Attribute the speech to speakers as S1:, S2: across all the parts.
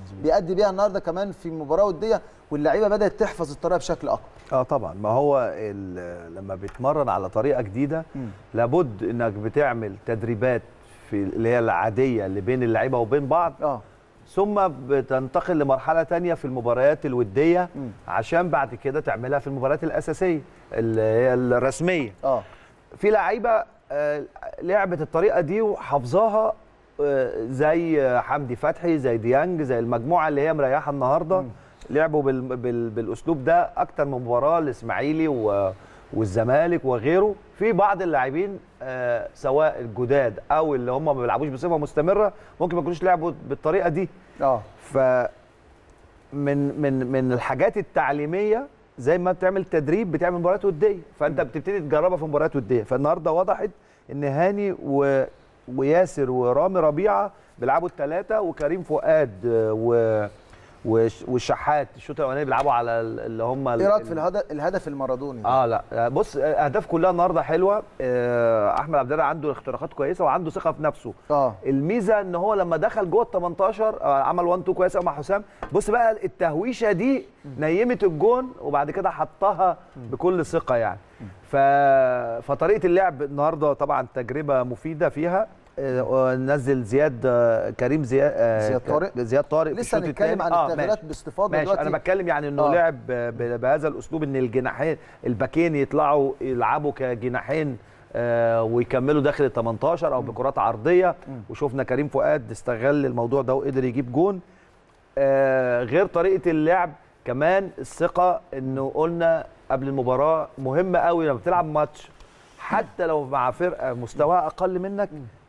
S1: بيأدي بيها النهارده كمان في مباراه وديه واللعيبه بدات تحفظ الطريقه بشكل اكبر
S2: اه طبعا ما هو ال- لما بتمرن على طريقه جديده لابد انك بتعمل تدريبات في اللي هي العاديه اللي بين اللعيبه وبين بعض
S1: اه
S2: ثم بتنتقل لمرحله تانية في المباريات الوديه
S1: مم.
S2: عشان بعد كده تعملها في المباريات الاساسيه اللي هي الرسميه
S1: اه
S2: في لعيبه آه، لعبت الطريقه دي وحافظاها آه، زي آه، حمدي فتحي زي ديانج زي المجموعه اللي هي مريحه النهارده لعبوا بال بال بالاسلوب ده اكتر من مباراه الاسماعيلي و- والزمالك وغيره في بعض اللاعبين آه، سواء الجداد او اللي هم ما بيلعبوش بصفه مستمره ممكن ما يكونوش لعبوا بالطريقه دي
S1: اه
S2: ف من من من الحاجات التعليميه زي ما بتعمل تدريب بتعمل مباريات وديه فانت بتبتدي تجربها في مباريات وديه فالنهارده وضحت ان هاني و... وياسر ورامي ربيعه بيلعبوا الثلاثه وكريم فؤاد آه، و وش- والشحات الشوط الاولاني بيلعبوا على ال- اللي هم ال-
S1: ايه رايك في
S2: ال-
S1: الهدف الهدف المارادوني ده؟
S2: اه لا بص اهداف كلها النهارده حلوه آه، احمد عبد الله عنده اختراقات كويسه وعنده ثقه في نفسه
S1: اه
S2: الميزه ان هو لما دخل جوه ال 18 آه، عمل 1 2 كويس قوي مع حسام بص بقى التهويشه دي نيمت الجون وبعد كده حطها بكل ثقه يعني ف... فطريقه اللعب النهارده طبعا تجربه مفيده فيها آه، نزل زياد آه، كريم زياد آه،
S1: زياد طارق؟
S2: زياد طارق في
S1: لسه
S2: الشوط
S1: هنتكلم
S2: التاني.
S1: عن
S2: آه،
S1: التغييرات
S2: ماشي.
S1: باستفاضه
S2: ماشي
S1: دلوقتي
S2: انا بتكلم يعني انه
S1: آه.
S2: لعب ب- ب- بهذا الاسلوب ان الجناحين الباكين يطلعوا يلعبوا كجناحين آه، ويكملوا داخل ال 18 او بكرات عرضيه وشفنا كريم فؤاد استغل الموضوع ده وقدر يجيب جون آه، غير طريقه اللعب كمان الثقه انه قلنا قبل المباراه مهمه قوي لما بتلعب ماتش حتى لو مع فرقه مستواها اقل منك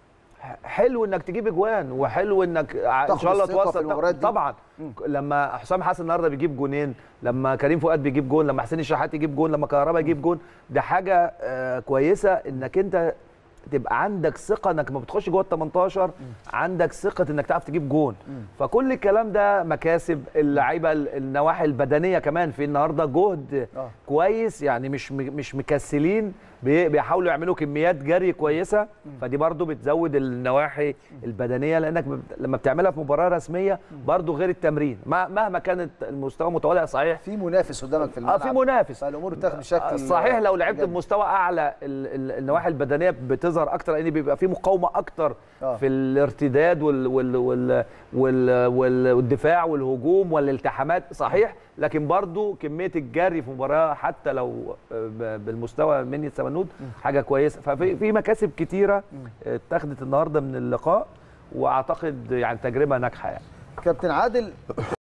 S2: حلو انك تجيب اجوان وحلو انك ع- ان
S1: تاخد
S2: شاء الله
S1: الثقة في
S2: توصل
S1: المباريات دي.
S2: طبعا لما حسام حسن النهارده بيجيب جونين لما كريم فؤاد بيجيب جون لما حسين الشحات يجيب جون لما كهربا يجيب جون ده حاجه آه كويسه انك انت تبقى عندك ثقه انك ما بتخش جوه ال 18 عندك ثقه انك تعرف تجيب جون فكل الكلام ده مكاسب اللعيبه ال- النواحي البدنيه كمان في النهارده جهد
S1: آه.
S2: كويس يعني مش م- مش مكسلين بي- بيحاولوا يعملوا كميات جري كويسه فدي برضو بتزود النواحي البدنيه لانك بت- لما بتعملها في مباراه رسميه برضو غير التمرين مع- مهما كانت المستوى متواضع صحيح
S1: في منافس قدامك في
S2: اه
S1: الملعب
S2: في منافس
S1: فالامور بتاخد بشكل
S2: صحيح لو لعبت
S1: إيجابي.
S2: بمستوى اعلى ال- ال- النواحي البدنيه بتظهر اكتر لان بيبقى في مقاومه اكتر
S1: آه.
S2: في الارتداد وال وال وال وال وال والدفاع والهجوم والالتحامات صحيح لكن برضو كميه الجري في مباراه حتى لو ب- بالمستوى مني السمنود حاجه كويسه ففي في مكاسب كتيره اتخذت النهارده من اللقاء واعتقد يعني تجربه ناجحه يعني
S1: كابتن عادل